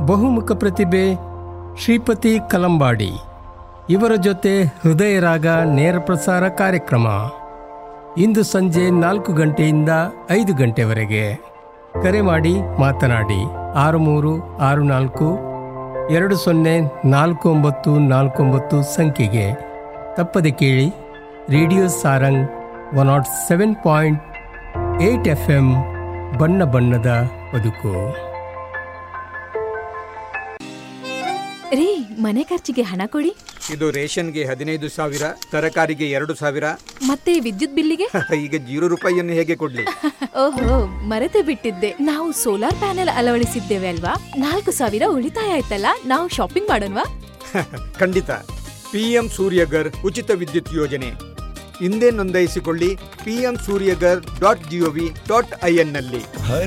ಬಹುಮುಖ ಪ್ರತಿಭೆ ಶ್ರೀಪತಿ ಕಲಂಬಾಡಿ ಇವರ ಜೊತೆ ಹೃದಯ ರಾಗ ನೇರ ಪ್ರಸಾರ ಕಾರ್ಯಕ್ರಮ ಇಂದು ಸಂಜೆ ನಾಲ್ಕು ಗಂಟೆಯಿಂದ ಐದು ಗಂಟೆವರೆಗೆ ಕರೆ ಮಾಡಿ ಮಾತನಾಡಿ ಆರು ಮೂರು ಆರು ನಾಲ್ಕು ಎರಡು ಸೊನ್ನೆ ನಾಲ್ಕು ಒಂಬತ್ತು ನಾಲ್ಕು ಒಂಬತ್ತು ಸಂಖ್ಯೆಗೆ ತಪ್ಪದೆ ಕೇಳಿ radio Sarang one nought seven point eight F M ಬಣ್ಣ ಬಣ್ಣದ ಬದುಕು ರೀ ಮನೆ ಖರ್ಚಿಗೆ ಹಣ ಕೊಡಿ ಇದು ರೇಷನ್ಗೆ ಹದಿನೈದು ಸಾವಿರ ತರಕಾರಿಗೆ ಎರಡು ಸಾವಿರ ಮತ್ತೆ ವಿದ್ಯುತ್ ಬಿಲ್ಲಿಗೆ ಈಗ ಜೀರೋ ರೂಪಾಯಿಯನ್ನು ಹೇಗೆ ಕೊಡ್ಲಿ ಓಹೋ ಮರೆತೆ ಬಿಟ್ಟಿದ್ದೆ ನಾವು ಸೋಲಾರ್ ಪ್ಯಾನೆಲ್ ಅಳವಡಿಸಿದ್ದೇವೆ ಅಲ್ವಾ ನಾಲ್ಕು ಸಾವಿರ ಉಳಿತಾಯ ಆಯ್ತಲ್ಲ ನಾವು ಶಾಪಿಂಗ್ ಮಾಡೋಣವಾ ಖಂಡಿತ ಪಿಎಂ ಸೂರ್ಯಗರ್ ಉಚಿತ ವಿದ್ಯುತ್ ಯೋಜನೆ ಹಿಂದೆ ನೋಂದಾಯಿಸಿಕೊಳ್ಳಿ PM Suryaghar dot G O V dot I N ನಲ್ಲಿ